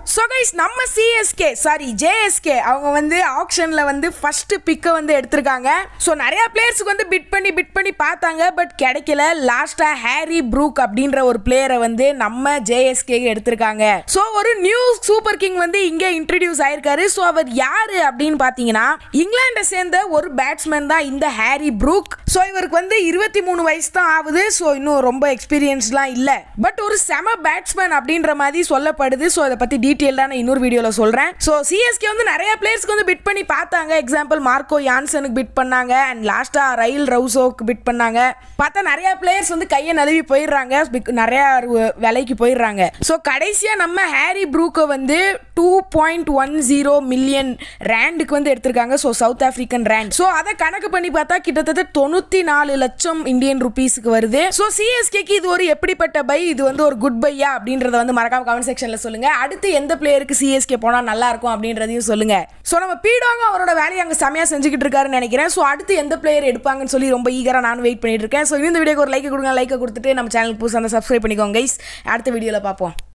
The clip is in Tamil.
ஸோ கைஸ் நம்ம சிஎஸ்கே சாரி ஜேஎஸ்கே அவங்க வந்து ஆப்ஷனில் வந்து ஃபர்ஸ்ட் பிக்கை வந்து எடுத்திருக்காங்க ஸோ நிறைய பிளேயர்ஸுக்கு வந்து பிட் பண்ணி பிட் பண்ணி பார்த்தாங்க பட் கிடைக்கல லாஸ்ட்டாக ஹேரி ப்ரூக் அப்படின்ற ஒரு பிளேயரை வந்து நம்ம ஜேஎஸ்கே எடுத்திருக்காங்க ஸோ ஒரு நியூ சூப்பர் கிங் வந்து இங்கே இன்ட்ரடியூஸ் ஆயிருக்காரு ஸோ அவர் யாரு அப்படின்னு பார்த்தீங்கன்னா இங்கிலாண்டை சேர்ந்த ஒரு பேட்ஸ்மேன் தான் இந்த ஹேரி ப்ரூக் ஸோ இவருக்கு வந்து இருபத்தி மூணு வயசு தான் ஆகுது ஸோ இன்னும் ரொம்ப எக்ஸ்பீரியன்ஸ்லாம் இல்லை பட் ஒரு செம பேட்ஸ்மேன் அப்படின்ற மாதிரி சொல்லப்படுது ஸோ அதை பற்றி டீட்டெயில்டாக நான் இன்னொரு வீடியோவில் சொல்கிறேன் ஸோ சிஎஸ்கே வந்து நிறைய பிளேயர்ஸ்க்கு வந்து பிட் பண்ணி பார்த்தாங்க எக்ஸாம்பிள் மார்க்கோ யான்சனுக்கு பிட் பண்ணாங்க அண்ட் லாஸ்ட்டாக ரயில் ரவுசோக்கு பிட் பண்ணாங்க பார்த்தா நிறைய பிளேயர்ஸ் வந்து கையை நழுவி போயிடுறாங்க பிக்- நிறைய ரு- விலைக்கு போயிடுறாங்க ஸோ கடைசியாக நம்ம ஹேரி ப்ரூக்கை வந்து two point one zero million ரேண்டுக்கு வந்து எடுத்திருக்காங்க so South African rand so அதை கணக்கு பண்ணி பார்த்தா கிட்டத்தட்ட தொண்ணூற்றி நாலு லட்சம் இந்தியன் ருபீஸுக்கு வருது ஸோ சிஎஸ்கேக்கு இது ஒரு எப்படிப்பட்ட பை இது வந்து ஒரு குட் பையா அப்படின்றத வந்து மறக்காம கமெண்ட் செக்ஷனில் சொல்லுங்க அடுத்து எந்த பிளேயருக்கு சிஎஸ்கே போனால் நல்லா இருக்கும் அப்படின்றதையும் சொல்லுங்க ஸோ நம்ம பீடாங்க அவரோட வேலையை அங்கே செமையாக செஞ்சுக்கிட்டு இருக்காருன்னு நினைக்கிறேன் ஸோ அடுத்து எந்த பிளேயர் எடுப்பாங்கன்னு சொல்லி ரொம்ப ஈகராக நான் வெயிட் பண்ணிட்டு இருக்கேன் ஸோ இந்த வீடியோக்கு ஒரு லைக் கொடுங்க லைக்கை கொடுத்துட்டு நம்ம சேனலுக்கு புதுசாக சப்ஸ்கிரைப் பண்ணிக்கோங்க கைஸ் அடுத்த வீடியோவில் பார்ப்போம்